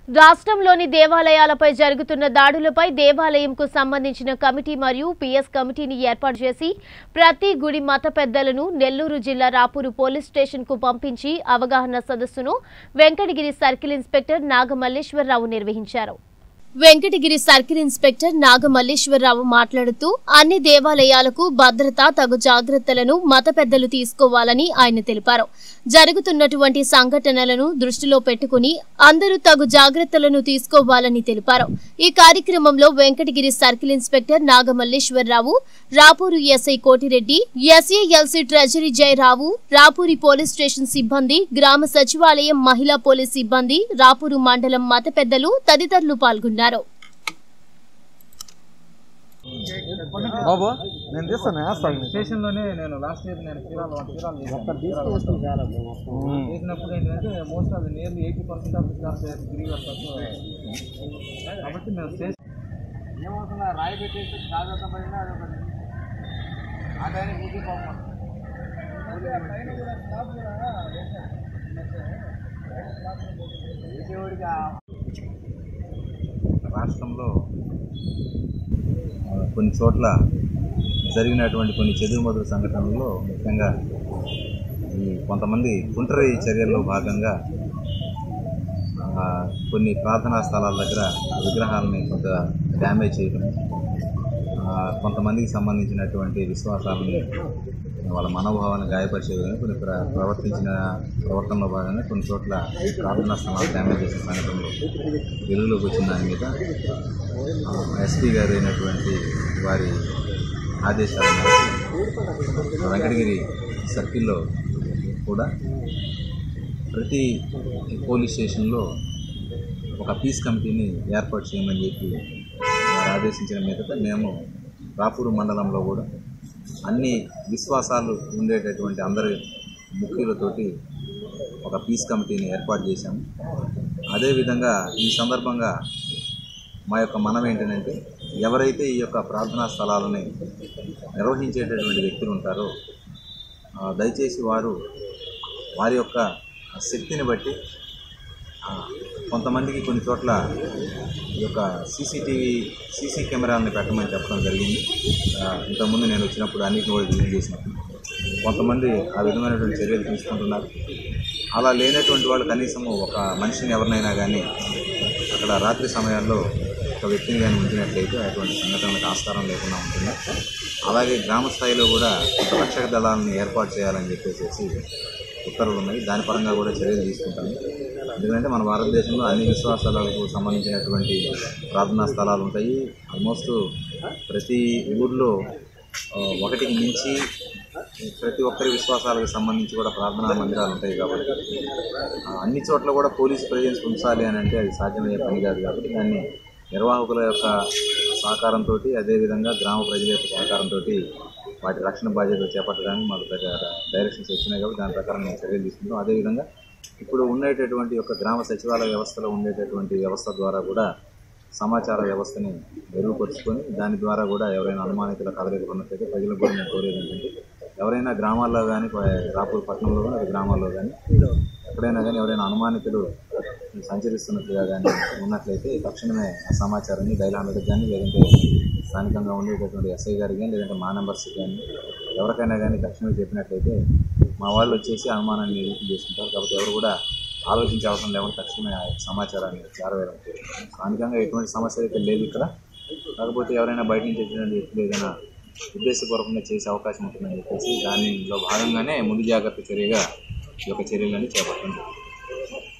రాష్ట్రంలోని దేవాలయాలపై జరుగుతున్న దాడులపై దేవాలయంకు సంబంధించిన కమిటీ మరియు పిఎస్ కమిటీని ఏర్పాటు చేసి ప్రతి గుడి మత పెద్దలను నెల్లూరు జిల్లా రాపూరు పోలీస్ స్టేషన్కు పంపించి అవగాహన సదస్సును వెంకటగిరి సర్కిల్ ఇన్స్పెక్టర్ నాగమల్లేశ్వరరావు నిర్వహించారు వెంకటగిరి సర్కిల్ ఇన్స్పెక్టర్ నాగమల్లేశ్వరరావు మాట్లాడుతూ అన్ని దేవాలయాలకు భద్రత తగు జాగ్రత్తలను మత పెద్దలు తీసుకోవాలని ఆయన తెలిపారు జరుగుతున్నటువంటి సంఘటనలను దృష్టిలో పెట్టుకుని అందరూ తగు జాగ్రత్తలను తీసుకోవాలని తెలిపారు ఈ కార్యక్రమంలో Venkatagiri circle inspector Nagamalleswararao Rapur SI Kotireddy SALC treasury Jayarao రాపూరి పోలీస్ స్టేషన్ సిబ్బంది గ్రామ సచివాలయం మహిళా పోలీస్ సిబ్బంది రాపూరు మండలం మత పెద్దలు తదితరులు పాల్గొన్నారు బాబు నేను తీస్తాను వేస్తాను స్టేషన్లోనే నేను లాస్ట్ ఇయర్ నేను తీరాలు తీరాలు చేశాను చేసినప్పుడు ఏంటంటే most of nearly eighty percent of staff grievers కాబట్టి మేము స్టేషన్ ఏమవుతుందా రాయి పెట్టేసి జాగ్రత్త పడినా అది ఒకటి ఆ టైం ఊరికి పోకుండా రాష్ట్రంలో ఆ, కొన్ని చోట్ల జరిగినటువంటి కొన్ని చెదురుమదురు సంఘటనల్లో ముఖ్యంగా ఈ కొంతమంది కుంటరి చర్యల్లో భాగంగా ఆ, కొన్ని ప్రార్థనా స్థలాల దగ్గర విగ్రహాలని కొంత డ్యామేజ్ చేయడం ఆ, కొంతమందికి సంబంధించినటువంటి విశ్వాసాలని వాళ్ళ మనోభావాన్ని గాయపరిచే విధంగా కొన్ని ప్ర- ప్రవర్తించిన ప్రవర్తనలో భాగంగా కొన్ని చోట్ల ప్రార్థనా స్థలాలు డ్యామేజ్ చేసిన సంఘటనలు వెలుగులోకి వచ్చిన దాని మీద ఎస్పీ గారు అయినటువంటి వారి ఆదేశాల మేరకు వెంకటగిరి సర్కిల్లో కూడా ప్రతి పోలీస్ స్టేషన్లో ఒక పీస్ కమిటీని ఏర్పాటు చేయమని చెప్పి వారు ఆదేశించిన మీదట మేము రాపూరు మండలంలో కూడా అన్ని విశ్వాసాలు ఉండేటటువంటి అందరి ముఖ్యులతోటి ఒక పీస్ కమిటీని ఏర్పాటు చేశాము అదేవిధంగా ఈ సందర్భంగా మా యొక్క మనం ఏంటంటే ఎవరైతే ఈ యొక్క ప్రార్థనా స్థలాలని నిర్వహించేటటువంటి వ్యక్తులు ఉంటారో ఆ, దయచేసి వారు వారి యొక్క శక్తిని బట్టి ఆ, కొంతమందికి కొన్ని చోట్ల ఈ యొక్క సీసీటీవీ సీసీ కెమెరాలను పెట్టమని చెప్పడం జరిగింది ఆ, ఇంతకుముందు నేను వచ్చినప్పుడు అన్నిటిని కూడా విజిట్ చేసినప్పుడు కొంతమంది ఆ విధమైనటువంటి చర్యలు తీసుకుంటున్నారు అలా లేనటువంటి వాళ్ళు కనీసము ఒక మనిషిని ఎవరినైనా కానీ అక్కడ రాత్రి సమయాల్లో ఒక వ్యక్తిని కానీ ఉంచినట్లయితే అటువంటి సంఘటనలకు ఆస్కారం లేకుండా ఉంటుంది అలాగే గ్రామ స్థాయిలో కూడా ఒక రక్షక దళాలను ఏర్పాటు చేయాలని చెప్పేసి ఉత్తర్వులు ఉన్నాయి దాని పరంగా కూడా చర్యలు తీసుకుంటాము ఎందుకంటే మన భారతదేశంలో అన్ని విశ్వాసాలకు సంబంధించినటువంటి ప్రార్థనా స్థలాలు ఉంటాయి ఆల్మోస్ట్ ప్రతి ఊర్లో ఆ, ఒకటికి మించి ప్రతి ఒక్కరి విశ్వాసాలకు సంబంధించి కూడా ప్రార్థనా మందిరాలు ఉంటాయి కాబట్టి ఆ, అన్ని చోట్ల కూడా పోలీస్ ప్రెజెన్స్ ఉంచాలి అని అంటే అది సాధ్యమయ్యే పని కాదు కాబట్టి దాన్ని నిర్వాహకుల యొక్క సహకారంతో అదేవిధంగా గ్రామ ప్రజల యొక్క సహకారంతో వాటి రక్షణ బాధ్యతలు చేపట్టడానికి మాకు పెద్ద డైరెక్షన్స్ వచ్చినాయి కాబట్టి దాని ప్రకారం మేము చర్యలు తీసుకుంటాం అదేవిధంగా ఇప్పుడు ఉండేటటువంటి యొక్క గ్రామ సచివాలయ వ్యవస్థలో ఉండేటటువంటి వ్యవస్థ ద్వారా కూడా సమాచార వ్యవస్థని మెరుగుపరుచుకొని దాని ద్వారా కూడా ఎవరైనా అనుమానితుల కదలికలు ఉన్నట్లయితే ప్రజలకు కూడా నేను కోరేది ఏంటంటే ఎవరైనా గ్రామాల్లో కానీ రాపూర్ పట్టణంలో కానీ లేదా గ్రామాల్లో కానీ ఎక్కడైనా కానీ ఎవరైనా అనుమానితులు సంచరిస్తున్నట్లుగా కానీ ఉన్నట్లయితే తక్షణమే ఆ సమాచారాన్ని డైల్ హండ్రెడ్కి కానీ లేదంటే స్థానికంగా ఉండేటటువంటి ఎస్ఐ గారికి కానీ లేదంటే మా నెంబర్స్కి కానీ ఎవరికైనా కానీ తక్షణమే చెప్పినట్లయితే మా వాళ్ళు వచ్చేసి అనుమానాన్ని నిరూపణ చేసుకుంటారు కాబట్టి ఎవరు కూడా ఆలోచించే అవసరం లేకుండా తక్షణమే ఆ సమాచారాన్ని చేరవేయడం స్థానికంగా ఎటువంటి సమస్య అయితే లేదు ఇక్కడ కాకపోతే ఎవరైనా బయట నుంచి వచ్చిన వ్యక్తులు ఏదైనా ఉద్దేశపూర్వకంగా చేసే అవకాశం ఉంటుందని చెప్పేసి దానిలో భాగంగానే ముందు జాగ్రత్త చర్యగా ఈ యొక్క చర్యలన్నీ చేపట్టండి